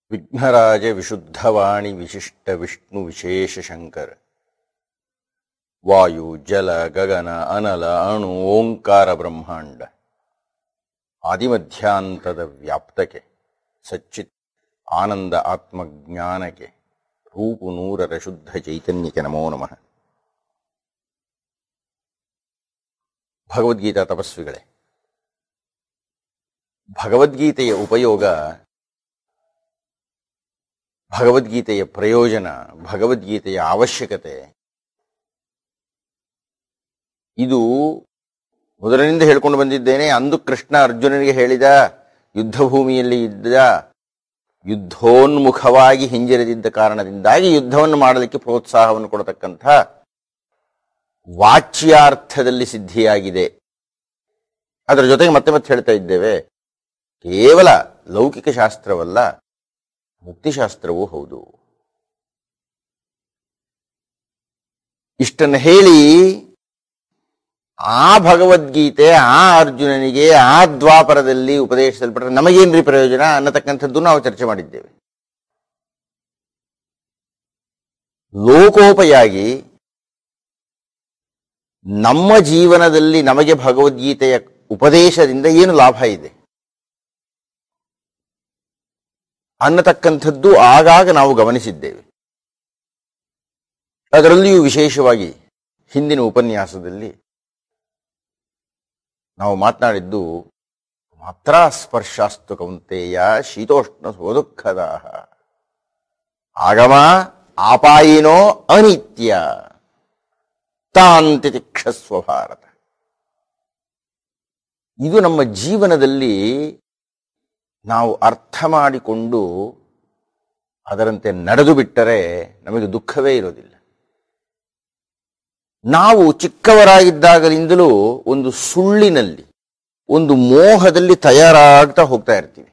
ವಿಘ್ನರಾಜ ವಿಶುದ್ಧವಾಣಿ ವಿಶಿಷ್ಟ ವಿಷ್ಣು ವಿಶೇಷ ಶಂಕರ ವಾಯು ಜಲ ಗಗನ ಅನಲ ಅಣು ಓಂಕಾರ ಬ್ರಹ್ಮಾಂಡ ಆದಿಮಧ್ಯಾಂತದ ವ್ಯಾಪ್ತಕ್ಕೆ ಸಚ್ಚಿತ್ ಆನಂದ ಆತ್ಮಜ್ಞಾನಕ್ಕೆ ರೂಪು ನೂರರ ಶುದ್ಧ ಚೈತನ್ಯಕ್ಕೆ ನಮೋ ನಮಃ ಭಗವದ್ಗೀತಾ ತಪಸ್ವಿಗಳೇ ಭಗವದ್ಗೀತೆಯ ಉಪಯೋಗ ಭಗವದ್ಗೀತೆಯ ಪ್ರಯೋಜನ ಭಗವದ್ಗೀತೆಯ ಅವಶ್ಯಕತೆ ಇದು ಮೊದಲಿನಿಂದ ಹೇಳ್ಕೊಂಡು ಬಂದಿದ್ದೇನೆ ಅಂದು ಕೃಷ್ಣ ಅರ್ಜುನನಿಗೆ ಹೇಳಿದ ಯುದ್ಧ ಭೂಮಿಯಲ್ಲಿ ಇದ್ದ ಯುದ್ಧೋನ್ಮುಖವಾಗಿ ಹಿಂಜರಿದಿದ್ದ ಕಾರಣದಿಂದಾಗಿ ಯುದ್ಧವನ್ನು ಮಾಡಲಿಕ್ಕೆ ಪ್ರೋತ್ಸಾಹವನ್ನು ಕೊಡತಕ್ಕಂಥ ವಾಚ್ಯಾರ್ಥದಲ್ಲಿ ಸಿದ್ಧಿಯಾಗಿದೆ ಅದರ ಜೊತೆಗೆ ಮತ್ತೆ ಮತ್ತೆ ಹೇಳ್ತಾ ಇದ್ದೇವೆ ಕೇವಲ ಲೌಕಿಕ ಶಾಸ್ತ್ರವಲ್ಲ ಮುಕ್ತಿಶಾಸ್ತ್ರವೂ ಹೌದು ಇಷ್ಟನ್ನು ಹೇಳಿ ಆ ಭಗವದ್ಗೀತೆ ಆ ಅರ್ಜುನನಿಗೆ ಆ ದ್ವಾಪರದಲ್ಲಿ ಉಪದೇಶಿಸಲ್ಪಟ್ರೆ ನಮಗೇನ್ರಿ ಪ್ರಯೋಜನ ಅನ್ನತಕ್ಕಂಥದ್ದು ನಾವು ಚರ್ಚೆ ಮಾಡಿದ್ದೇವೆ ಲೋಕೋಪಯಾಗಿ ನಮ್ಮ ಜೀವನದಲ್ಲಿ ನಮಗೆ ಭಗವದ್ಗೀತೆಯ ಉಪದೇಶದಿಂದ ಏನು ಲಾಭ ಇದೆ ಅನ್ನತಕ್ಕಂಥದ್ದು ಆಗಾಗ ನಾವು ಗಮನಿಸಿದ್ದೇವೆ ಅದರಲ್ಲಿಯೂ ವಿಶೇಷವಾಗಿ ಹಿಂದಿನ ಉಪನ್ಯಾಸದಲ್ಲಿ ನಾವು ಮಾತನಾಡಿದ್ದು ಮಾತ್ರ ಸ್ಪರ್ಶಾಸ್ತು ಕೌಂತೆಯ ಶೀತೋಷ್ಣ ಸೋದುಃಖದ ಆಗಮ ಆಪಾಯಿನೋ ಅನಿತ್ಯ ತಾಂತಿ ತಿಕ್ಷಸ್ವ ಭಾರತ ಇದು ನಮ್ಮ ಜೀವನದಲ್ಲಿ ನಾವು ಅರ್ಥ ಮಾಡಿಕೊಂಡು ಅದರಂತೆ ನಡೆದು ಬಿಟ್ಟರೆ ನಮಗೆ ದುಃಖವೇ ಇರೋದಿಲ್ಲ ನಾವು ಚಿಕ್ಕವರಾಗಿದ್ದಾಗಲಿಂದಲೂ ಒಂದು ಸುಳ್ಳಿನಲ್ಲಿ ಒಂದು ಮೋಹದಲ್ಲಿ ತಯಾರಾಗ್ತಾ ಹೋಗ್ತಾ ಇರ್ತೀವಿ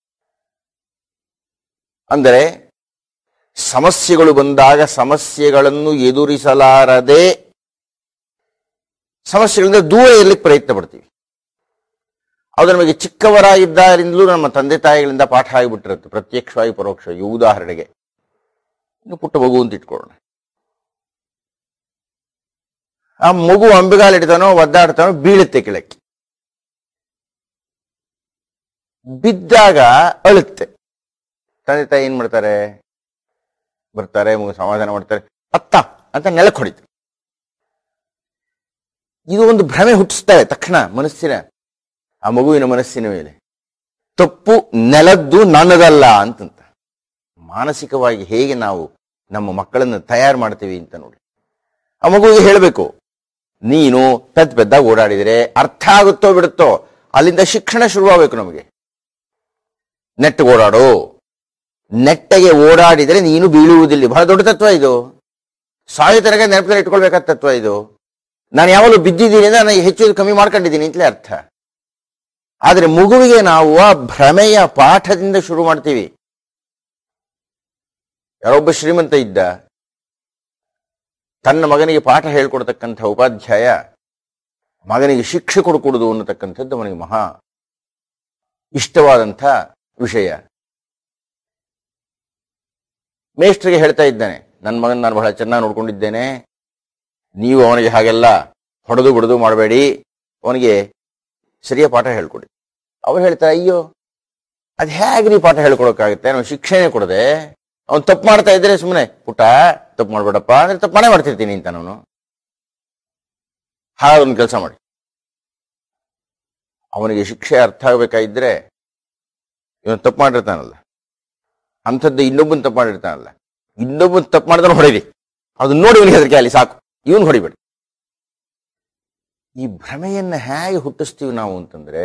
ಅಂದರೆ ಸಮಸ್ಯೆಗಳು ಬಂದಾಗ ಸಮಸ್ಯೆಗಳನ್ನು ಎದುರಿಸಲಾರದೆ ಸಮಸ್ಯೆಗಳಿಂದ ದೂರ ಇರಲಿಕ್ಕೆ ಪ್ರಯತ್ನ ಪಡ್ತೀವಿ ಅದು ನಮಗೆ ಚಿಕ್ಕವರಾಗಿದ್ದಾರಿಂದಲೂ ನಮ್ಮ ತಂದೆ ತಾಯಿಗಳಿಂದ ಪಾಠ ಆಗಿಬಿಟ್ಟಿರುತ್ತೆ ಪ್ರತ್ಯಕ್ಷವಾಗಿ ಪರೋಕ್ಷವಾಗಿ ಉದಾಹರಣೆಗೆ ಇನ್ನು ಪುಟ್ಟ ಮಗು ಅಂತ ಇಟ್ಕೊಳ್ಳೋಣ ಆ ಮಗು ಅಂಬೆಗಾಲಿಡ್ತಾನೋ ಒದ್ದಾಡ್ತಾನೋ ಬೀಳುತ್ತೆ ಕೆಳಕ್ಕೆ ಬಿದ್ದಾಗ ಅಳುತ್ತೆ ತಂದೆ ತಾಯಿ ಏನ್ ಮಾಡ್ತಾರೆ ಬರ್ತಾರೆ ಮಗು ಸಮಾಧಾನ ಮಾಡ್ತಾರೆ ಅತ್ತ ಅಂತ ನೆಲಕ್ಕೆ ಹೊಡಿತಾರೆ ಇದು ಒಂದು ಭ್ರಮೆ ಹುಟ್ಟಿಸ್ತಾರೆ ತಕ್ಷಣ ಮನಸ್ಸಿನ ಆ ಮಗುವಿನ ಮನಸ್ಸಿನ ಮೇಲೆ ತಪ್ಪು ನೆಲದ್ದು ನನ್ನದಲ್ಲ ಅಂತಂತ ಮಾನಸಿಕವಾಗಿ ಹೇಗೆ ನಾವು ನಮ್ಮ ಮಕ್ಕಳನ್ನು ತಯಾರು ಮಾಡ್ತೀವಿ ಅಂತ ನೋಡಿ ಆ ಮಗುವಿಗೆ ಹೇಳಬೇಕು ನೀನು ಪೆದ್ದ ಪೆದ್ದಾಗ ಓಡಾಡಿದರೆ ಅರ್ಥ ಆಗುತ್ತೋ ಬಿಡುತ್ತೋ ಅಲ್ಲಿಂದ ಶಿಕ್ಷಣ ಶುರುವಾಗಬೇಕು ನಮಗೆ ನೆಟ್ಟಿಗೆ ಓಡಾಡು ನೆಟ್ಟಗೆ ಓಡಾಡಿದರೆ ನೀನು ಬೀಳುವುದಿಲ್ಲ ಬಹಳ ದೊಡ್ಡ ತತ್ವ ಇದು ಸಾಯೋ ತನಕ ನೆನಪದಲ್ಲಿ ಇಟ್ಕೊಳ್ಬೇಕಾದ ತತ್ವ ಇದು ನಾನು ಯಾವಾಗಲೂ ಬಿದ್ದಿದ್ದೀನಿ ಅಂದ್ರೆ ನನಗೆ ಹೆಚ್ಚು ಕಮ್ಮಿ ಮಾಡ್ಕೊಂಡಿದ್ದೀನಿ ಅಂತಲೇ ಅರ್ಥ ಆದರೆ ಮಗುವಿಗೆ ನಾವು ಆ ಭ್ರಮೆಯ ಪಾಠದಿಂದ ಶುರು ಮಾಡ್ತೀವಿ ಯಾರೊಬ್ಬ ಶ್ರೀಮಂತ ಇದ್ದ ತನ್ನ ಮಗನಿಗೆ ಪಾಠ ಹೇಳ್ಕೊಡ್ತಕ್ಕಂಥ ಉಪಾಧ್ಯಾಯ ಮಗನಿಗೆ ಶಿಕ್ಷೆ ಕೊಡುಕೊಡುದು ಅನ್ನತಕ್ಕಂಥದ್ದು ಅವನಿಗೆ ಮಹಾ ಇಷ್ಟವಾದಂಥ ವಿಷಯ ಮೇಷ್ಟ್ರಿಗೆ ಹೇಳ್ತಾ ಇದ್ದಾನೆ ನನ್ನ ಮಗನ ನಾನು ಬಹಳ ಚೆನ್ನಾಗಿ ನೋಡ್ಕೊಂಡಿದ್ದೇನೆ ನೀವು ಅವನಿಗೆ ಹಾಗೆಲ್ಲ ಹೊಡೆದು ಬಿಡದು ಮಾಡಬೇಡಿ ಅವನಿಗೆ ಸರಿಯ ಪಾಠ ಹೇಳ್ಕೊಡಿ ಅವ್ರು ಹೇಳ್ತಾರೆ ಅಯ್ಯೋ ಅದು ಹೇಗೆ ನೀವು ಪಾಠ ಹೇಳ್ಕೊಡೋಕ್ಕಾಗುತ್ತೆ ನಾವು ಶಿಕ್ಷೆನೇ ಕೊಡದೆ ಅವ್ನು ತಪ್ಪು ಮಾಡ್ತಾ ಇದ್ರೆ ಸುಮ್ಮನೆ ಪುಟ್ಟ ತಪ್ಪು ಮಾಡ್ಬೇಡಪ್ಪ ಅಂದ್ರೆ ತಪ್ಪು ಮಾಡೇ ಮಾಡ್ತಿರ್ತೀನಿ ಅಂತ ನಾನು ಹಾಗೊಂದು ಕೆಲಸ ಮಾಡಿ ಅವನಿಗೆ ಶಿಕ್ಷೆ ಅರ್ಥ ಆಗಬೇಕಾಗಿದ್ರೆ ಇವನು ತಪ್ಪು ಮಾಡಿರ್ತಾನಲ್ಲ ಅಂಥದ್ದು ಇನ್ನೊಬ್ಬನ ತಪ್ಪು ಮಾಡಿರ್ತಾನಲ್ಲ ಇನ್ನೊಬ್ಬನ ತಪ್ಪು ಮಾಡಿದ್ರೆ ಹೊಡೀರಿ ಅದು ನೋಡಿ ಇವನಿಗೆ ಹೆದರಿಕೆ ಅಲ್ಲಿ ಸಾಕು ಇವನು ಹೊಡಿಬೇಡಿ ಈ ಭ್ರಮೆಯನ್ನ ಹೇಗೆ ಹುಟ್ಟಿಸ್ತೀವಿ ನಾವು ಅಂತಂದ್ರೆ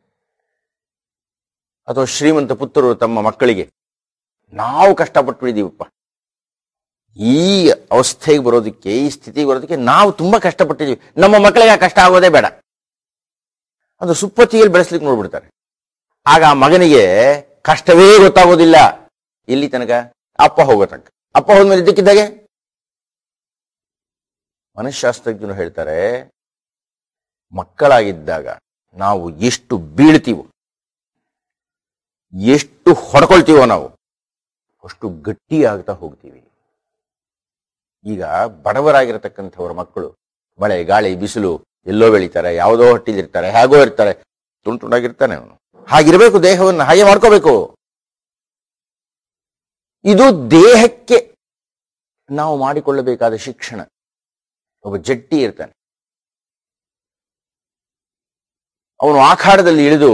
ಅಥವಾ ಶ್ರೀಮಂತ ಪುತ್ರರು ತಮ್ಮ ಮಕ್ಕಳಿಗೆ ನಾವು ಕಷ್ಟಪಟ್ಬಿಟ್ಟಿದ್ದೀವಪ್ಪ ಈ ಅವಸ್ಥೆಗೆ ಬರೋದಕ್ಕೆ ಈ ಸ್ಥಿತಿಗೆ ಬರೋದಕ್ಕೆ ನಾವು ತುಂಬಾ ಕಷ್ಟಪಟ್ಟಿದ್ದೀವಿ ನಮ್ಮ ಮಕ್ಕಳಿಗೆ ಆ ಕಷ್ಟ ಆಗೋದೇ ಬೇಡ ಅದು ಸುಪ್ಪತ್ತಿಗೆಯಲ್ಲಿ ಬೆಳೆಸ್ಲಿಕ್ಕೆ ನೋಡ್ಬಿಡ್ತಾರೆ ಆಗ ಆ ಮಗನಿಗೆ ಕಷ್ಟವೇ ಗೊತ್ತಾಗೋದಿಲ್ಲ ಇಲ್ಲಿ ತನಕ ಅಪ್ಪ ಹೋಗೋ ತನಕ ಅಪ್ಪ ಹೋದ್ಮೇಲೆ ಇದ್ದಕ್ಕಿದ್ದಾಗೆ ಮನಃಶಾಸ್ತ್ರಜ್ಞರು ಹೇಳ್ತಾರೆ ಮಕ್ಕಳಾಗಿದ್ದಾಗ ನಾವು ಎಷ್ಟು ಬೀಳ್ತೀವೋ ಎಷ್ಟು ಹೊಡ್ಕೊಳ್ತೀವೋ ನಾವು ಅಷ್ಟು ಗಟ್ಟಿಯಾಗ್ತಾ ಹೋಗ್ತೀವಿ ಈಗ ಬಡವರಾಗಿರತಕ್ಕಂಥವ್ರ ಮಕ್ಕಳು ಮಳೆ ಗಾಳಿ ಬಿಸಿಲು ಎಲ್ಲೋ ಬೆಳೀತಾರೆ ಯಾವುದೋ ಹೊಟ್ಟಿಲಿರ್ತಾರೆ ಹೇಗೋ ಇರ್ತಾರೆ ತುಂಡು ತುಂಡಾಗಿರ್ತಾನೆ ಅವನು ಹಾಗಿರ್ಬೇಕು ದೇಹವನ್ನು ಹಾಗೆ ಮಾಡ್ಕೋಬೇಕು ಇದು ದೇಹಕ್ಕೆ ನಾವು ಮಾಡಿಕೊಳ್ಳಬೇಕಾದ ಶಿಕ್ಷಣ ಒಬ್ಬ ಜಟ್ಟಿ ಇರ್ತಾನೆ ಅವನು ಆಖಾಡದಲ್ಲಿ ಇಳಿದು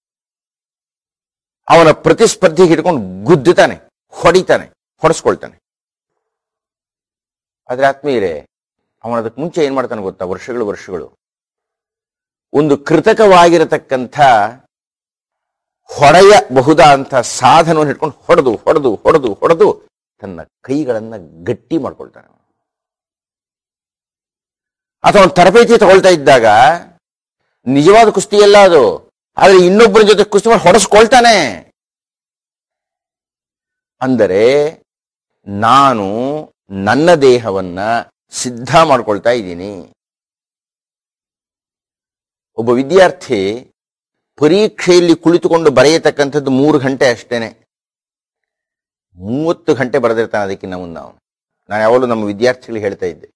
ಅವನ ಪ್ರತಿಸ್ಪರ್ಧಿಗೆ ಹಿಡ್ಕೊಂಡು ಗುದ್ದುತ್ತಾನೆ ಹೊಡಿತಾನೆ ಹೊಡೆಸ್ಕೊಳ್ತಾನೆ ಆದ್ರೆ ಆತ್ಮೀಯರೇ ಅವನ ಅದಕ್ಕೆ ಮುಂಚೆ ಏನ್ ಮಾಡ್ತಾನೆ ಗೊತ್ತಾ ವರ್ಷಗಳು ವರ್ಷಗಳು ಒಂದು ಕೃತಕವಾಗಿರತಕ್ಕಂಥ ಹೊಡೆಯಬಹುದಾದಂಥ ಸಾಧನವನ್ನು ಹಿಡ್ಕೊಂಡು ಹೊಡೆದು ಹೊಡೆದು ಹೊಡೆದು ಹೊಡೆದು ತನ್ನ ಕೈಗಳನ್ನ ಗಟ್ಟಿ ಮಾಡ್ಕೊಳ್ತಾನೆ ಅಥವಾ ಅವನು ತರಬೇತಿ ತಗೊಳ್ತಾ ಇದ್ದಾಗ ನಿಜವಾದ ಕುಸ್ತಿ ಎಲ್ಲ ಅದು ಆದ್ರೆ ಇನ್ನೊಬ್ಬರ ಜೊತೆ ಕುಸ್ತಿ ಮಾಡಿ ಹೊಡೆಸ್ಕೊಳ್ತಾನೆ ಅಂದರೆ ನಾನು ನನ್ನ ದೇಹವನ್ನ ಸಿದ್ಧ ಮಾಡ್ಕೊಳ್ತಾ ಇದ್ದೀನಿ ಒಬ್ಬ ವಿದ್ಯಾರ್ಥಿ ಪರೀಕ್ಷೆಯಲ್ಲಿ ಕುಳಿತುಕೊಂಡು ಬರೆಯತಕ್ಕಂಥದ್ದು ಮೂರು ಗಂಟೆ ಅಷ್ಟೇನೆ ಮೂವತ್ತು ಗಂಟೆ ಬರೆದಿರ್ತಾನೆ ಅದಕ್ಕಿಂತ ಮುನ್ನ ಅವನು ನಾನು ಯಾವಾಗಲೂ ನಮ್ಮ ವಿದ್ಯಾರ್ಥಿಗಳಿಗೆ ಹೇಳ್ತಾ ಇದ್ದೆ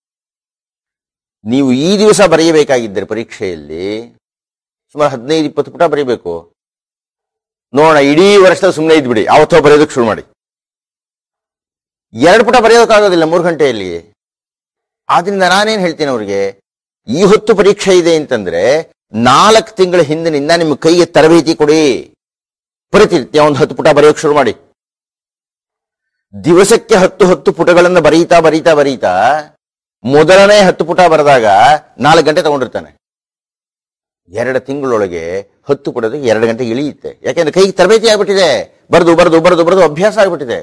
ನೀವು ಈ ದಿವಸ ಬರೆಯಬೇಕಾಗಿದ್ದರೆ ಪರೀಕ್ಷೆಯಲ್ಲಿ ಸುಮಾರು ಹದಿನೈದು ಇಪ್ಪತ್ತು ಪುಟ ಬರೀಬೇಕು ನೋಡೋಣ ಇಡೀ ವರ್ಷದ ಸುಮ್ಮನೆ ಇದ್ಬಿಡಿ ಯಾವತ್ತೋ ಬರೆಯೋದಕ್ಕೆ ಶುರು ಮಾಡಿ ಎರಡು ಪುಟ ಬರೆಯೋದಕ್ಕಾಗೋದಿಲ್ಲ ಮೂರು ಗಂಟೆಯಲ್ಲಿ ಆದ್ರಿಂದ ನಾನೇನ್ ಹೇಳ್ತೀನಿ ಅವ್ರಿಗೆ ಈ ಹೊತ್ತು ಪರೀಕ್ಷೆ ಇದೆ ಅಂತಂದ್ರೆ ನಾಲ್ಕು ತಿಂಗಳ ಹಿಂದಿನಿಂದ ನಿಮ್ಮ ಕೈಗೆ ತರಬೇತಿ ಕೊಡಿ ಪ್ರತಿನಿತ್ಯ ಒಂದು ಹತ್ತು ಪುಟ ಬರೆಯೋಕೆ ಶುರು ಮಾಡಿ ದಿವಸಕ್ಕೆ ಹತ್ತು ಹತ್ತು ಪುಟಗಳನ್ನು ಬರೀತಾ ಬರೀತಾ ಬರೀತಾ ಮೊದಲನೇ ಹತ್ತು ಪುಟ ಬರೆದಾಗ ನಾಲ್ಕು ಗಂಟೆ ತಗೊಂಡಿರ್ತಾನೆ ಎರಡು ತಿಂಗಳೊಳಗೆ ಹತ್ತು ಪುಟದ ಎರಡು ಗಂಟೆ ಇಳಿಯುತ್ತೆ ಯಾಕೆಂದ್ರೆ ಕೈಗೆ ತರಬೇತಿ ಆಗ್ಬಿಟ್ಟಿದೆ ಬರೆದು ಬರೆದು ಬರೆದು ಬರೆದು ಅಭ್ಯಾಸ ಆಗ್ಬಿಟ್ಟಿದೆ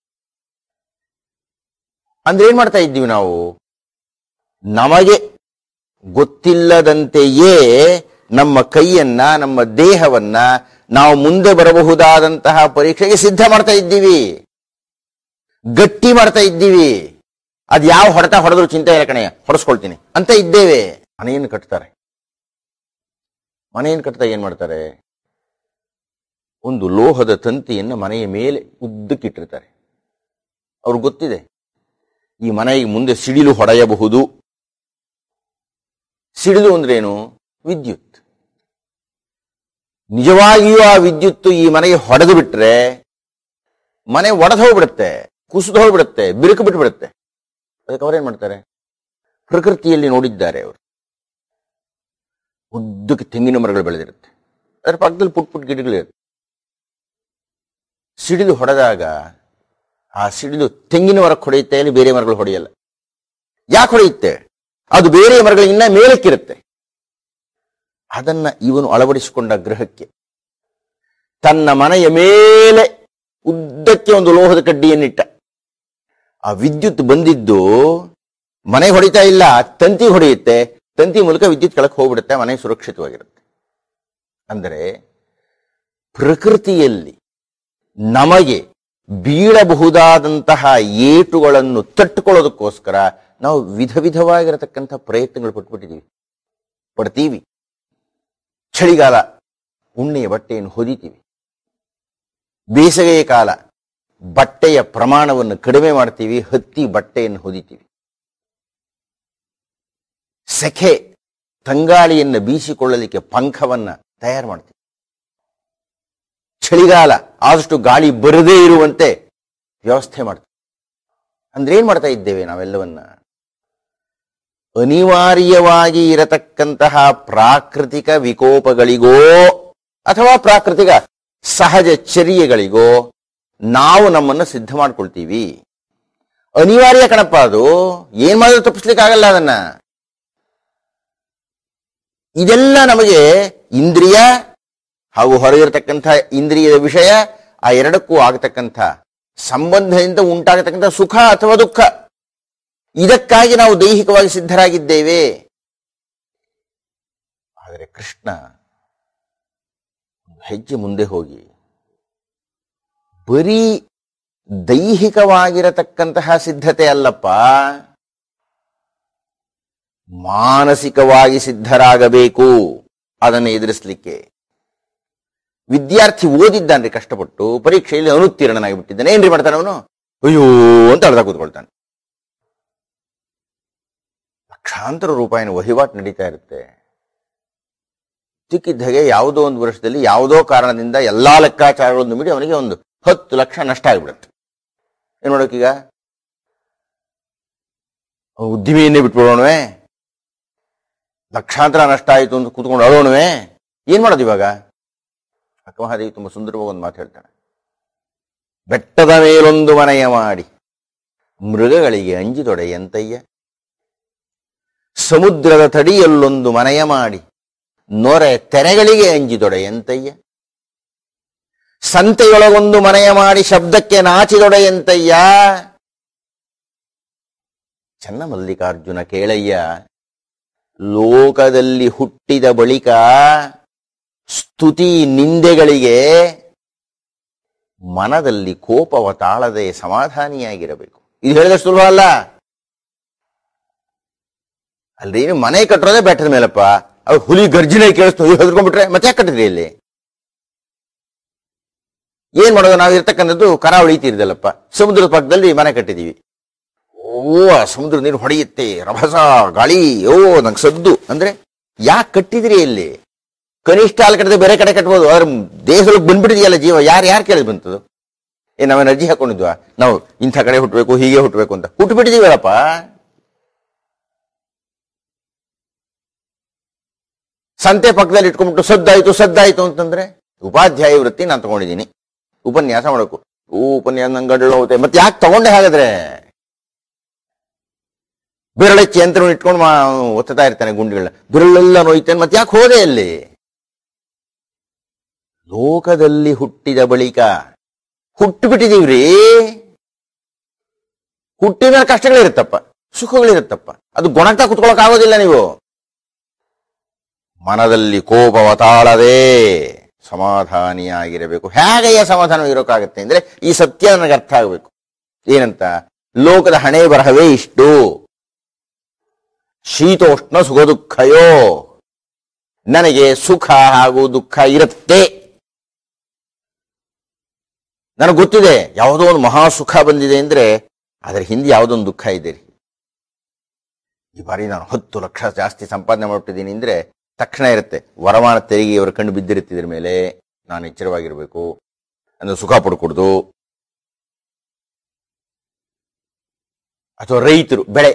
ಅಂದ್ರೆ ಏನ್ ಮಾಡ್ತಾ ಇದ್ದೀವಿ ನಾವು ನಮಗೆ ಗೊತ್ತಿಲ್ಲದಂತೆಯೇ ನಮ್ಮ ಕೈಯನ್ನ ನಮ್ಮ ದೇಹವನ್ನ ನಾವು ಮುಂದೆ ಬರಬಹುದಾದಂತಹ ಪರೀಕ್ಷೆಗೆ ಸಿದ್ಧ ಮಾಡ್ತಾ ಇದ್ದೀವಿ ಗಟ್ಟಿ ಮಾಡ್ತಾ ಇದ್ದೀವಿ ಅದ್ ಯಾವ ಹೊಡೆತ ಹೊಡೆದ್ರು ಚಿಂತೆ ಇಲ್ಲ ಕಣೆ ಹೊಡೆಸ್ಕೊಳ್ತೀನಿ ಅಂತ ಇದ್ದೇವೆ ಮನೆಯನ್ನು ಕಟ್ತಾರೆ ಮನೆಯನ್ನು ಕಟ್ತಾ ಏನ್ ಮಾಡ್ತಾರೆ ಒಂದು ಲೋಹದ ತಂತಿಯನ್ನು ಮನೆಯ ಮೇಲೆ ಉದ್ದಕ್ಕಿಟ್ಟಿರ್ತಾರೆ ಅವ್ರಿಗೆ ಗೊತ್ತಿದೆ ಈ ಮನೆಗೆ ಮುಂದೆ ಸಿಡಿಲು ಹೊಡೆಯಬಹುದು ಸಿಡಿಲು ಅಂದ್ರೇನು ವಿದ್ಯುತ್ ನಿಜವಾಗಿಯೂ ಆ ವಿದ್ಯುತ್ ಈ ಮನೆಗೆ ಹೊಡೆದು ಬಿಟ್ರೆ ಮನೆ ಒಡೆದು ಹೋಗ್ಬಿಡುತ್ತೆ ಕುಸಿದು ಹೋಗ್ಬಿಡುತ್ತೆ ಬಿರುಕು ಬಿಟ್ಬಿಡುತ್ತೆ ಅದಕ್ಕೆ ಅವ್ರೇನ್ ಮಾಡ್ತಾರೆ ಪ್ರಕೃತಿಯಲ್ಲಿ ನೋಡಿದ್ದಾರೆ ಅವರು ಉದ್ದಕ್ಕೆ ತೆಂಗಿನ ಮರಗಳು ಬೆಳೆದಿರುತ್ತೆ ಅದರ ಪಕ್ಕದಲ್ಲಿ ಪುಟ್ ಪುಟ್ ಗಿಡಗಳಿರುತ್ತೆ ಸಿಡಿಲು ಹೊಡೆದಾಗ ಆ ಸಿಡಿಲು ತೆಂಗಿನ ಮರಕ್ಕೆ ಹೊಡೆಯುತ್ತೆ ಅಲ್ಲಿ ಬೇರೆ ಮರಗಳು ಹೊಡೆಯಲ್ಲ ಯಾಕೆ ಹೊಡೆಯುತ್ತೆ ಅದು ಬೇರೆ ಮರಗಳಿಗಿನ್ನ ಮೇಲಕ್ಕಿರುತ್ತೆ ಅದನ್ನ ಇವನು ಅಳವಡಿಸಿಕೊಂಡ ಗ್ರಹಕ್ಕೆ ತನ್ನ ಮನೆಯ ಮೇಲೆ ಉದ್ದಕ್ಕೆ ಒಂದು ಲೋಹದ ಕಡ್ಡಿಯನ್ನಿಟ್ಟ ಆ ವಿದ್ಯುತ್ ಬಂದಿದ್ದು ಮನೆ ಹೊಡಿತಾ ಇಲ್ಲ ತಂತಿ ಹೊಡೆಯುತ್ತೆ ತಂತಿ ಮೂಲಕ ವಿದ್ಯುತ್ ಕೆಳಕ್ಕೆ ಹೋಗ್ಬಿಡುತ್ತೆ ಮನೆ ಸುರಕ್ಷಿತವಾಗಿರುತ್ತೆ ಅಂದರೆ ಪ್ರಕೃತಿಯಲ್ಲಿ ನಮಗೆ ಬೀಳಬಹುದಾದಂತಹ ಏಟುಗಳನ್ನು ತಟ್ಟುಕೊಳ್ಳೋದಕ್ಕೋಸ್ಕರ ನಾವು ವಿಧ ವಿಧವಾಗಿರತಕ್ಕಂಥ ಪ್ರಯತ್ನಗಳು ಪಟ್ಬಿಟ್ಟಿದ್ದೀವಿ ಪಡ್ತೀವಿ ಚಳಿಗಾಲ ಉಣ್ಣೆಯ ಬಟ್ಟೆಯನ್ನು ಹೊದಿತೀವಿ ಬೇಸಿಗೆಯ ಕಾಲ ಬಟ್ಟೆಯ ಪ್ರಮಾಣವನ್ನು ಕಡಿಮೆ ಮಾಡ್ತೀವಿ ಹತ್ತಿ ಬಟ್ಟೆಯನ್ನು ಹೊದಿತೀವಿ ಸೆಖೆ ತಂಗಾಳಿಯನ್ನು ಬೀಸಿಕೊಳ್ಳಲಿಕ್ಕೆ ಪಂಖವನ್ನ ತಯಾರು ಮಾಡ್ತೀವಿ ಚಳಿಗಾಲ ಆದಷ್ಟು ಗಾಳಿ ಬರದೇ ಇರುವಂತೆ ವ್ಯವಸ್ಥೆ ಮಾಡ್ತೀವಿ ಅಂದ್ರೆ ಏನ್ ಮಾಡ್ತಾ ಇದ್ದೇವೆ ನಾವೆಲ್ಲವನ್ನ ಅನಿವಾರ್ಯವಾಗಿ ಇರತಕ್ಕಂತಹ ಪ್ರಾಕೃತಿಕ ವಿಕೋಪಗಳಿಗೋ ಅಥವಾ ಪ್ರಾಕೃತಿಕ ಸಹಜ ಚರ್ಯೆಗಳಿಗೋ ನಾವು ನಮ್ಮನ್ನು ಸಿದ್ಧ ಮಾಡ್ಕೊಳ್ತೀವಿ ಅನಿವಾರ್ಯ ಕಣಪ್ಪ ಅದು ಏನ್ ಮಾಡಿದ್ರು ತಪ್ಪಿಸ್ಲಿಕ್ಕೆ ಆಗಲ್ಲ ಅದನ್ನ ಇದೆಲ್ಲ ನಮಗೆ ಇಂದ್ರಿಯ ಹಾಗೂ ಹೊರಗಿರತಕ್ಕಂಥ ಇಂದ್ರಿಯದ ವಿಷಯ ಆ ಎರಡಕ್ಕೂ ಆಗತಕ್ಕಂಥ ಸಂಬಂಧದಿಂದ ಉಂಟಾಗತಕ್ಕಂಥ ಸುಖ ಅಥವಾ ದುಃಖ ಇದಕ್ಕಾಗಿ ನಾವು ದೈಹಿಕವಾಗಿ ಸಿದ್ಧರಾಗಿದ್ದೇವೆ ಆದರೆ ಕೃಷ್ಣ ಒಂದು ಹೆಜ್ಜೆ ಮುಂದೆ ಹೋಗಿ ಬರೀ ದೈಹಿಕವಾಗಿರತಕ್ಕಂತಹ ಸಿದ್ಧತೆ ಅಲ್ಲಪ್ಪ ಮಾನಸಿಕವಾಗಿ ಸಿದ್ಧರಾಗಬೇಕು ಅದನ್ನು ಎದುರಿಸಲಿಕ್ಕೆ ವಿದ್ಯಾರ್ಥಿ ಓದಿದ್ದಾನ್ರಿ ಕಷ್ಟಪಟ್ಟು ಪರೀಕ್ಷೆಯಲ್ಲಿ ಅನುತ್ತೀರ್ಣನಾಗಿ ಬಿಟ್ಟಿದ್ದಾನೆ ಏನ್ರಿ ಮಾಡ್ತಾನೆ ಅವನು ಅಯ್ಯೋ ಅಂತ ಅಳ್ದ ಕೂತ್ಕೊಳ್ತಾನೆ ಲಕ್ಷಾಂತರ ರೂಪಾಯಿನ ವಹಿವಾಟು ನಡೀತಾ ಇರುತ್ತೆ ಸಿಕ್ಕಿದ್ದ ಹಾಗೆ ಯಾವುದೋ ಒಂದು ವರ್ಷದಲ್ಲಿ ಯಾವುದೋ ಕಾರಣದಿಂದ ಎಲ್ಲಾ ಲೆಕ್ಕಾಚಾರಗಳನ್ನು ಮೀರಿ ಅವನಿಗೆ ಒಂದು ಹತ್ತು ಲಕ್ಷ ನಷ್ಟ ಆಗಿಬಿಡುತ್ತೆ ಏನ್ ಮಾಡೋಕೀಗ ಅವ್ನು ಉದ್ದಿಮೆಯನ್ನೇ ಬಿಟ್ಬಿಡೋಣವೇ ಲಕ್ಷಾಂತರ ನಷ್ಟ ಆಯಿತು ಅಂತ ಕೂತ್ಕೊಂಡು ಅಳೋಣವೇ ಏನ್ ಮಾಡೋದು ಇವಾಗ ಅಕ್ಕಮಹಾದೇವಿ ತುಂಬಾ ಸುಂದರವಾಗಿ ಒಂದು ಮಾತು ಹೇಳ್ತಾನೆ ಬೆಟ್ಟದ ಮೇಲೊಂದು ಮನೆಯ ಮಾಡಿ ಮೃಗಗಳಿಗೆ ಅಂಜಿದೊಡೆ ಎಂತಯ್ಯ ಸಮುದ್ರದ ತಡಿಯಲ್ಲೊಂದು ಮನೆಯ ಮಾಡಿ ನೊರೆ ತೆರೆಗಳಿಗೆ ಅಂಜಿದೊಡೆ ಎಂತಯ್ಯ ಸಂತೆಯೊಳಗೊಂದು ಮನೆಯ ಮಾಡಿ ಶಬ್ದಕ್ಕೆ ನಾಚಿದೊಡೆ ಎಂತಯ್ಯ ಚನ್ನ ಮಲ್ಲಿಕಾರ್ಜುನ ಕೇಳಯ್ಯ ಲೋಕದಲ್ಲಿ ಹುಟ್ಟಿದ ಬಳಿಕ ಸ್ತುತಿ ನಿಂದೆಗಳಿಗೆ ಮನದಲ್ಲಿ ಕೋಪವ ತಾಳದೆ ಸಮಾಧಾನಿಯಾಗಿರಬೇಕು ಇದು ಹೇಳಿದ ಸುಲಭ ಅಲ್ಲ ಅಲ್ರಿ ನೀವು ಮನೆ ಕಟ್ಟೋದೇ ಬೆಟ್ಟದ ಮೇಲಪ್ಪ ಅವ್ರು ಹುಲಿ ಗರ್ಜನೆ ಕೇಳಿಸ್ತು ಇವ್ರು ಹೆದರ್ಕೊಂಡ್ಬಿಟ್ರೆ ಮತ್ತೆ ಯಾಕೆ ಕಟ್ಟಿದ್ರಿ ಇಲ್ಲಿ ಏನ್ ಮಾಡೋದು ನಾವು ಇರ್ತಕ್ಕಂಥದ್ದು ಕರಾವಳಿ ತೀರದಲ್ಲಪ್ಪ ಸಮುದ್ರದ ಪಕ್ಕದಲ್ಲಿ ಮನೆ ಕಟ್ಟಿದೀವಿ ಓ ಆ ಸಮುದ್ರ ನೀರು ಹೊಡೆಯುತ್ತೆ ರಭಸ ಗಾಳಿ ಓ ನಂಗೆ ಸದ್ದು ಅಂದ್ರೆ ಯಾಕೆ ಕಟ್ಟಿದ್ರಿ ಇಲ್ಲಿ ಕನಿಷ್ಠ ಅಲ್ಲಿ ಕಟ್ಟಿದ್ರೆ ಬೇರೆ ಕಡೆ ಕಟ್ಬೋದು ಆದ್ರೆ ದೇಹದೊಳಗೆ ಬಂದ್ಬಿಟ್ಟಿದೆಯಲ್ಲ ಜೀವ ಯಾರು ಯಾರು ಕೇಳಿದ್ ಬಂತದು ಏ ನಾವೇನು ಅರ್ಜಿ ಹಾಕೊಂಡಿದ್ವಾ ನಾವು ಇಂಥ ಕಡೆ ಹುಟ್ಟಬೇಕು ಹೀಗೆ ಹುಟ್ಟಬೇಕು ಅಂತ ಹುಟ್ಟುಬಿಟ್ಟಿದೀವಲ್ಲಪ್ಪ ಸಂತೆ ಪಕ್ಕದಲ್ಲಿ ಇಟ್ಕೊಂಡ್ಬಿಟ್ಟು ಸದ್ದಾಯ್ತು ಸದ್ದಾಯ್ತು ಅಂತಂದ್ರೆ ಉಪಾಧ್ಯಾಯ ವೃತ್ತಿ ನಾನು ತಗೊಂಡಿದ್ದೀನಿ ಉಪನ್ಯಾಸ ಮಾಡಬೇಕು ಓ ಉಪನ್ಯಾಸ ನಂಗೆ ಗಡ್ಡ ಹೋಗುತ್ತೆ ಮತ್ತೆ ಯಾಕೆ ತಗೊಂಡೆ ಹಾಗಾದ್ರೆ ಬೆರಳಚ್ಚಿ ಯಂತ್ರ ಇಟ್ಕೊಂಡು ಮಾ ಒತ್ತುತ್ತಾ ಇರ್ತಾನೆ ಗುಂಡಿಗಳನ್ನ ಬೆರಳೆಲ್ಲ ನೋಯ್ತಾನೆ ಮತ್ತೆ ಯಾಕೆ ಹೋದೆ ಅಲ್ಲಿ ಲೋಕದಲ್ಲಿ ಹುಟ್ಟಿದ ಬಳಿಕ ಹುಟ್ಟು ಬಿಟ್ಟಿದೀವ್ರಿ ಹುಟ್ಟಿದ ಮೇಲೆ ಕಷ್ಟಗಳಿರುತ್ತಪ್ಪ ಸುಖಗಳಿರುತ್ತಪ್ಪ ಅದು ಗೊಣಗ್ತಾ ಕುತ್ಕೊಳಕ್ ಆಗೋದಿಲ್ಲ ನೀವು ಮನದಲ್ಲಿ ಕೋಪವ ತಾಳದೆ ಸಮಾಧಾನಿಯಾಗಿರಬೇಕು ಹೇಗೆಯ ಸಮಾಧಾನ ಇರೋಕ್ಕಾಗತ್ತೆ ಅಂದ್ರೆ ಈ ಸತ್ಯ ನನಗೆ ಅರ್ಥ ಆಗಬೇಕು ಏನಂತ ಲೋಕದ ಹಣೆ ಬರಹವೇ ಇಷ್ಟು ಶೀತೋಷ್ಣ ಸುಖ ದುಃಖಯೋ ನನಗೆ ಸುಖ ಹಾಗೂ ದುಃಖ ಇರುತ್ತೆ ನನಗೆ ಗೊತ್ತಿದೆ ಯಾವುದೋ ಒಂದು ಮಹಾ ಸುಖ ಬಂದಿದೆ ಅಂದ್ರೆ ಅದರ ಹಿಂದೆ ಯಾವುದೋ ಒಂದು ದುಃಖ ಇದೆ ರೀ ಈ ಬಾರಿ ನಾನು ಹತ್ತು ಲಕ್ಷ ಜಾಸ್ತಿ ಸಂಪಾದನೆ ಮಾಡ್ಬಿಟ್ಟಿದ್ದೀನಿ ಅಂದ್ರೆ ತಕ್ಷಣ ಇರುತ್ತೆ ವರಮಾನ ತೆರಿಗೆ ಇವರ ಕಣ್ಣು ಬಿದ್ದಿರುತ್ತೆ ಇದ್ರ ಮೇಲೆ ನಾನು ಎಚ್ಚರವಾಗಿರ್ಬೇಕು ಅಂದ್ರೆ ಸುಖ ಪಡ್ಕೊಡ್ದು ಅಥವಾ ರೈತರು ಬೆಳೆ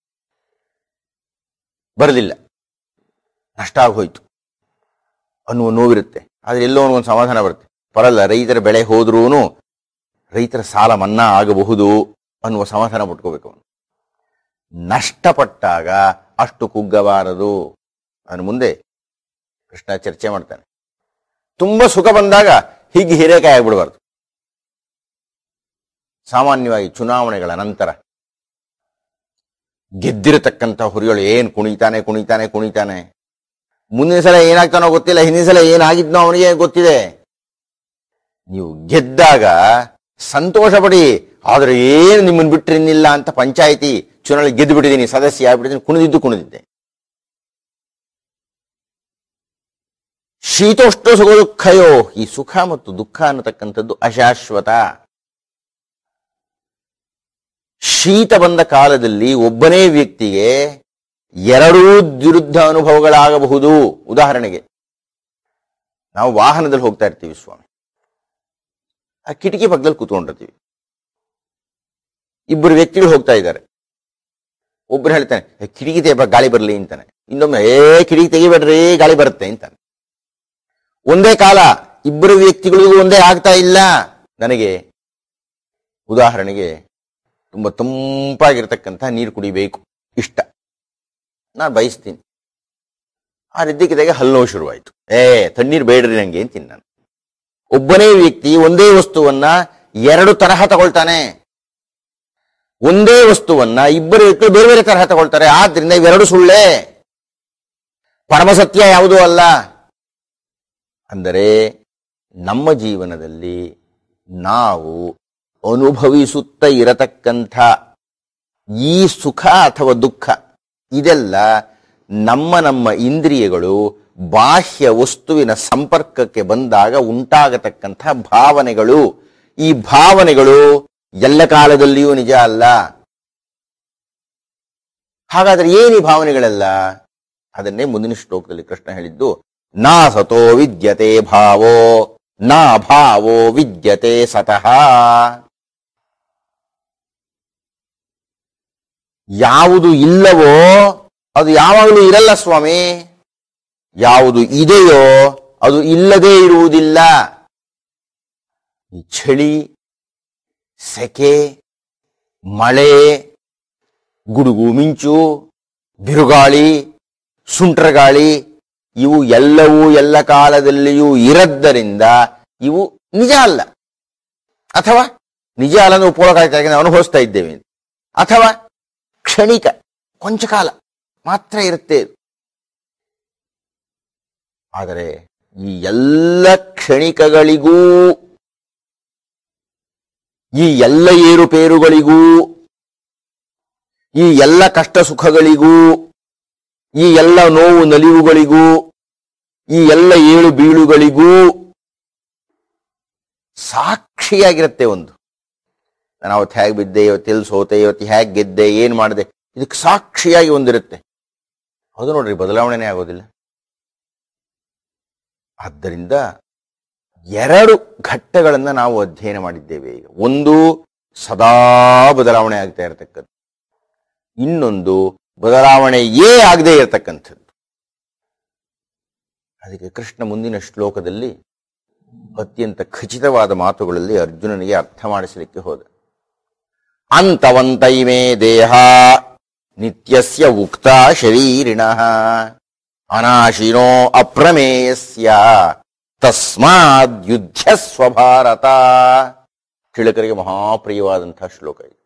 ಬರಲಿಲ್ಲ ನಷ್ಟ ಆಗೋಯ್ತು ಅನ್ನುವ ನೋವಿರುತ್ತೆ ಆದ್ರೆ ಎಲ್ಲೋ ಒಂದು ಸಮಾಧಾನ ಬರುತ್ತೆ ಬರಲ್ಲ ರೈತರ ಬೆಳೆ ಹೋದ್ರೂನು ರೈತರ ಸಾಲ ಮನ್ನಾ ಆಗಬಹುದು ಅನ್ನುವ ಸಮಾಧಾನ ಪಟ್ಕೋಬೇಕು ಅವನು ನಷ್ಟಪಟ್ಟಾಗ ಅಷ್ಟು ಕುಗ್ಗಬಾರದು ಅವನು ಮುಂದೆ ಕೃಷ್ಣ ಚರ್ಚೆ ಮಾಡ್ತಾನೆ ತುಂಬಾ ಸುಖ ಬಂದಾಗ ಹೀಗೆ ಹಿರೇಕಾಯಿ ಆಗ್ಬಿಡಬಾರ್ದು ಸಾಮಾನ್ಯವಾಗಿ ಚುನಾವಣೆಗಳ ನಂತರ ಗೆದ್ದಿರತಕ್ಕಂಥ ಹುರಿಗಳು ಏನ್ ಕುಣಿತಾನೆ ಕುಣಿತಾನೆ ಕುಣಿತಾನೆ ಮುಂದಿನ ಸಲ ಏನಾಗ್ತಾನೋ ಗೊತ್ತಿಲ್ಲ ಹಿಂದಿನ ಸಲ ಏನಾಗಿದ್ನೋ ಅವನಿಗೆ ಗೊತ್ತಿದೆ ನೀವು ಗೆದ್ದಾಗ ಸಂತೋಷ ಪಡಿ ಆದ್ರೆ ಏನು ನಿಮ್ಮನ್ನು ಬಿಟ್ಟಿರಲಿಲ್ಲ ಅಂತ ಪಂಚಾಯಿತಿ ಚುನಾವಣೆ ಗೆದ್ದು ಬಿಟ್ಟಿದ್ದೀನಿ ಸದಸ್ಯ ಆಗ್ಬಿಟ್ಟಿದ್ದೀನಿ ಕುಣಿದಿದ್ದು ಕುಣಿದಿದ್ದೆ ಶೀತೋಷ್ಣ ಸುಖ ದುಃಖಯೋ ಈ ಸುಖ ಮತ್ತು ದುಃಖ ಅನ್ನತಕ್ಕಂಥದ್ದು ಅಶಾಶ್ವತ ಶೀತ ಬಂದ ಕಾಲದಲ್ಲಿ ಒಬ್ಬನೇ ವ್ಯಕ್ತಿಗೆ ಎರಡೂ ವಿರುದ್ಧ ಅನುಭವಗಳಾಗಬಹುದು ಉದಾಹರಣೆಗೆ ನಾವು ವಾಹನದಲ್ಲಿ ಹೋಗ್ತಾ ಇರ್ತೀವಿ ಸ್ವಾಮಿ ಆ ಕಿಟಕಿ ಪಕ್ಕದಲ್ಲಿ ಕೂತ್ಕೊಂಡಿರ್ತೀವಿ ಇಬ್ಬರು ವ್ಯಕ್ತಿಗಳು ಹೋಗ್ತಾ ಇದ್ದಾರೆ ಒಬ್ರು ಹೇಳ್ತಾನೆ "ಏ, ಕಿಟಕಿ ತೆಗೆಯಪ್ಪ ಗಾಳಿ ಬರಲಿ ಅಂತಾನೆ ಇನ್ನೊಮ್ಮೆ ಏ ಕಿಟಕಿ ತೆಗಿಬೇಡ್ರಿ ಗಾಳಿ ಬರುತ್ತೆ ಅಂತಾನೆ ಒಂದೇ ಕಾಲ ಇಬ್ಬರು ವ್ಯಕ್ತಿಗಳಿಗೂ ಒಂದೇ ಆಗ್ತಾ ಇಲ್ಲ ನನಗೆ ಉದಾಹರಣೆಗೆ ತುಂಬಾ ತಂಪಾಗಿರ್ತಕ್ಕಂಥ ನೀರು ಕುಡಿಬೇಕು ಇಷ್ಟ ನಾನು ಬಯಸ್ತೀನಿ ಆ ರೀತಿಗೆ ಹಲ್ಲು ನೋವು ಶುರುವಾಯ್ತು ಏ ತಣ್ಣೀರು ಬೇಡ್ರಿ ನಂಗೆ ಅಂತೀನಿ ನಾನು ಒಬ್ಬನೇ ವ್ಯಕ್ತಿ ಒಂದೇ ವಸ್ತುವನ್ನ ಎರಡು ತರಹ ತಗೊಳ್ತಾನೆ ಒಂದೇ ವಸ್ತುವನ್ನ ಇಬ್ಬರು ವ್ಯಕ್ತಿ ಬೇರೆ ಬೇರೆ ತರಹ ತಗೊಳ್ತಾರೆ ಆದ್ರಿಂದ ಇವೆರಡು ಸುಳ್ಳೇ ಪರಮಸತ್ಯ ಯಾವುದೂ ಅಲ್ಲ ಅಂದರೆ ನಮ್ಮ ಜೀವನದಲ್ಲಿ ನಾವು ಅನುಭವಿಸುತ್ತ ಇರತಕ್ಕಂಥ ಈ ಸುಖ ಅಥವಾ ದುಃಖ ಇದೆಲ್ಲ ನಮ್ಮ ನಮ್ಮ ಇಂದ್ರಿಯಗಳು ಬಾಹ್ಯ ವಸ್ತುವಿನ ಸಂಪರ್ಕಕ್ಕೆ ಬಂದಾಗ ಉಂಟಾಗತಕ್ಕಂಥ ಭಾವನೆಗಳು ಈ ಭಾವನೆಗಳು ಎಲ್ಲ ಕಾಲದಲ್ಲಿಯೂ ನಿಜ ಅಲ್ಲ ಹಾಗಾದ್ರೆ ಏನು ಈ ಭಾವನೆಗಳೆಲ್ಲ ಅದನ್ನೇ ಮುಂದಿನ ಶ್ಲೋಕದಲ್ಲಿ ಕೃಷ್ಣ ಹೇಳಿದ್ದು ನಾ ಸತೋ ವಿದ್ಯತೆ ಭಾವೋ ನಾ ಭಾವೋ ವಿದ್ಯತೆ ಸತಃ ಯಾವುದು ಇಲ್ಲವೋ ಅದು ಯಾವಾಗಲೂ ಇರಲ್ಲ ಸ್ವಾಮಿ ಯಾವುದು ಇದೆಯೋ ಅದು ಇಲ್ಲದೇ ಇರುವುದಿಲ್ಲ ಈ ಚಳಿ ಸೆಕೆ ಮಳೆ ಗುಡುಗು ಮಿಂಚು ಬಿರುಗಾಳಿ ಸುಂಟ್ರಗಾಳಿ ಇವು ಎಲ್ಲವೂ ಎಲ್ಲ ಕಾಲದಲ್ಲಿಯೂ ಇರದ್ದರಿಂದ ಇವು ನಿಜ ಅಲ್ಲ ಅಥವಾ ನಿಜ ಅಲ್ಲನ್ನು ಉಪಯೋಗ ನಾವು ಅನುಭವಿಸ್ತಾ ಇದ್ದೇವೆ ಅಥವಾ ಕ್ಷಣಿಕ ಕೊಂಚ ಕಾಲ ಮಾತ್ರ ಇರುತ್ತೆ ಇದು ಆದರೆ ಈ ಎಲ್ಲ ಕ್ಷಣಿಕಗಳಿಗೂ ಈ ಎಲ್ಲ ಏರುಪೇರುಗಳಿಗೂ ಈ ಎಲ್ಲ ಕಷ್ಟ ಸುಖಗಳಿಗೂ ಈ ಎಲ್ಲ ನೋವು ನಲಿವುಗಳಿಗೂ ಈ ಎಲ್ಲ ಏಳು ಬೀಳುಗಳಿಗೂ ಸಾಕ್ಷಿಯಾಗಿರುತ್ತೆ ಒಂದು ನಾನು ಅವತ್ತು ಹೇಗೆ ಬಿದ್ದೆ ಇವತ್ತು ಎಲ್ಲಿ ಸೋತೆ ಇವತ್ತು ಹೇಗೆ ಗೆದ್ದೆ ಏನ್ ಮಾಡಿದೆ ಇದಕ್ಕೆ ಸಾಕ್ಷಿಯಾಗಿ ಒಂದಿರುತ್ತೆ ಹೌದು ನೋಡ್ರಿ ಬದಲಾವಣೆನೇ ಆಗೋದಿಲ್ಲ ಆದ್ದರಿಂದ ಎರಡು ಘಟ್ಟಗಳನ್ನ ನಾವು ಅಧ್ಯಯನ ಮಾಡಿದ್ದೇವೆ ಈಗ ಒಂದು ಸದಾ ಬದಲಾವಣೆ ಆಗ್ತಾ ಇರತಕ್ಕದ್ದು ಇನ್ನೊಂದು ಬದಲಾವಣೆಯೇ ಆಗದೆ ಇರತಕ್ಕಂಥದ್ದು ಅದಕ್ಕೆ ಕೃಷ್ಣ ಮುಂದಿನ ಶ್ಲೋಕದಲ್ಲಿ ಅತ್ಯಂತ ಖಚಿತವಾದ ಮಾತುಗಳಲ್ಲಿ ಅರ್ಜುನನಿಗೆ ಅರ್ಥ ಮಾಡಿಸಲಿಕ್ಕೆ ಹೋದ ಅಂತವಂತೈಮೇ ದೇಹ ನಿತ್ಯಸ್ಯ ಉಕ್ತ ಶರೀರಿಣ ಅನಾಶಿನೋ ಅಪ್ರಮೇಯಸ್ಯ ತಸ್ಮಾದ್ ಯುದ್ಧಸ್ವ ಭಾರತ ತಿಳಕರಿಗೆ ಮಹಾಪ್ರಿಯವಾದಂತಹ ಶ್ಲೋಕ ಇದು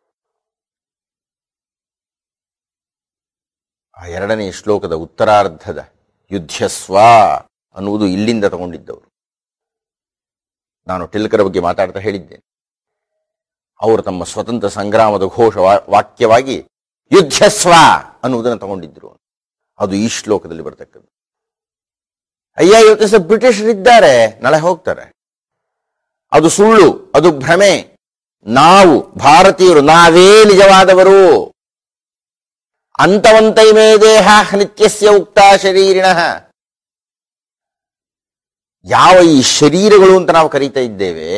ಆ ಎರಡನೇ ಶ್ಲೋಕದ ಉತ್ತರಾರ್ಧದ ಯುದ್ಧಸ್ವ ಅನ್ನುವುದು ಇಲ್ಲಿಂದ ತಗೊಂಡಿದ್ದವರು ನಾನು ಟಿಲ್ಕರ ಬಗ್ಗೆ ಮಾತಾಡ್ತಾ ಹೇಳಿದ್ದೇನೆ ಅವರು ತಮ್ಮ ಸ್ವತಂತ್ರ ಸಂಗ್ರಾಮದ ಘೋಷ ವಾ- ವಾಕ್ಯವಾಗಿ ಯುದ್ಧಸ್ವ ಅನ್ನುವುದನ್ನು ತಗೊಂಡಿದ್ರು ಅದು ಈ ಶ್ಲೋಕದಲ್ಲಿ ಬರ್ತಕ್ಕದ್ದು ಅಯ್ಯ ಇವತ್ತು ದಿವಸ ಬ್ರಿಟಿಷರಿದ್ದಾರೆ ನಾಳೆ ಹೋಗ್ತಾರೆ ಅದು ಸುಳ್ಳು ಅದು ಭ್ರಮೆ ನಾವು ಭಾರತೀಯರು ನಾವೇ ನಿಜವಾದವರು ಅಂತವಂತೈಮೇ ದೇಹ ನಿತ್ಯಸ್ಯ ಉಕ್ತ ಶರೀರಿಣ ಯಾವ ಈ ಶರೀರಗಳು ಅಂತ ನಾವು ಕರೀತಾ ಇದ್ದೇವೆ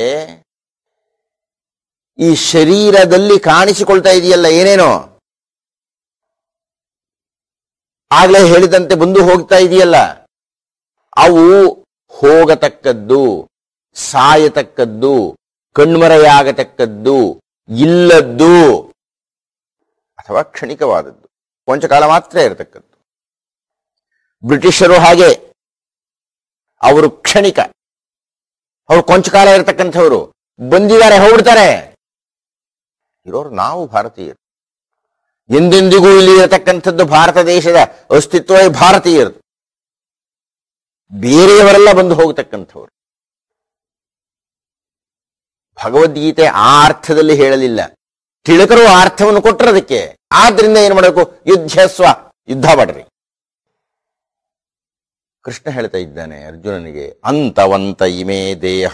ಈ ಶರೀರದಲ್ಲಿ ಕಾಣಿಸಿಕೊಳ್ತಾ ಇದೆಯಲ್ಲ ಏನೇನೋ ಆಗ್ಲೇ ಹೇಳಿದಂತೆ ಬಂದು ಹೋಗ್ತಾ ಇದೆಯಲ್ಲ ಅವು ಹೋಗತಕ್ಕದ್ದು ಸಾಯತಕ್ಕದ್ದು ಕಣ್ಮರೆಯಾಗತಕ್ಕದ್ದು ಇಲ್ಲದ್ದು ಅಥವಾ ಕ್ಷಣಿಕವಾದದ್ದು ಕೊಂಚ ಕಾಲ ಮಾತ್ರ ಇರತಕ್ಕದ್ದು ಬ್ರಿಟಿಷರು ಹಾಗೆ ಅವರು ಕ್ಷಣಿಕ ಅವರು ಕೊಂಚ ಕಾಲ ಇರತಕ್ಕಂಥವ್ರು ಬಂದಿದ್ದಾರೆ ಹೋಗ್ಬಿಡ್ತಾರೆ ಇರೋರು ನಾವು ಭಾರತೀಯರು ಎಂದೆಂದಿಗೂ ಇಲ್ಲಿ ಇರತಕ್ಕಂಥದ್ದು ಭಾರತ ದೇಶದ ಅಸ್ತಿತ್ವವೇ ಭಾರತೀಯರು ಬೇರೆಯವರೆಲ್ಲ ಬಂದು ಹೋಗತಕ್ಕಂಥವ್ರು ಭಗವದ್ಗೀತೆ ಆ ಅರ್ಥದಲ್ಲಿ ಹೇಳಲಿಲ್ಲ ತಿಳಕರು ಆ ಅರ್ಥವನ್ನು ಕೊಟ್ಟರು ಅದಕ್ಕೆ ಆದ್ರಿಂದ ಏನ್ ಮಾಡಬೇಕು ಯುದ್ಧಸ್ವ ಯುದ್ಧ ಮಾಡ್ರಿ ಕೃಷ್ಣ ಹೇಳ್ತಾ ಇದ್ದಾನೆ ಅರ್ಜುನನಿಗೆ ಅಂತವಂತ ಇಮೇ ದೇಹ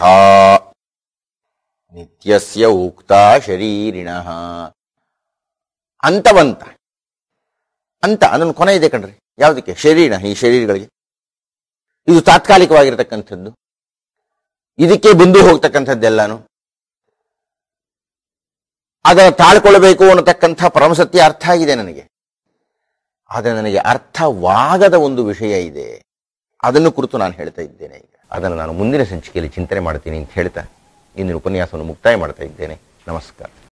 ನಿತ್ಯಸ್ಯ ಉಕ್ತ ಶರೀರಿಣ ಅಂತವಂತ ಅಂತ ಅದನ್ನು ಕೊನೆ ಇದೆ ಕಣ್ರಿ ಯಾವುದಕ್ಕೆ ಶರೀರ ಈ ಶರೀರಗಳಿಗೆ ಇದು ತಾತ್ಕಾಲಿಕವಾಗಿರ್ತಕ್ಕಂಥದ್ದು ಇದಕ್ಕೆ ಬಂದು ಹೋಗ್ತಕ್ಕಂಥದ್ದೆಲ್ಲಾನು ಅದನ್ನು ತಾಳ್ಕೊಳ್ಬೇಕು ಅನ್ನತಕ್ಕಂಥ ಪರಮಸತ್ಯ ಅರ್ಥ ಆಗಿದೆ ನನಗೆ ಆದರೆ ನನಗೆ ಅರ್ಥವಾಗದ ಒಂದು ವಿಷಯ ಇದೆ ಅದನ್ನು ಕುರಿತು ನಾನು ಹೇಳ್ತಾ ಇದ್ದೇನೆ ಈಗ ಅದನ್ನು ನಾನು ಮುಂದಿನ ಸಂಚಿಕೆಯಲ್ಲಿ ಚಿಂತನೆ ಮಾಡ್ತೀನಿ ಅಂತ ಹೇಳ್ತಾ ಇಂದಿನ ಉಪನ್ಯಾಸವನ್ನು ಮುಕ್ತಾಯ ಮಾಡ್ತಾ ಇದ್ದೇನೆ ನಮಸ್ಕಾರ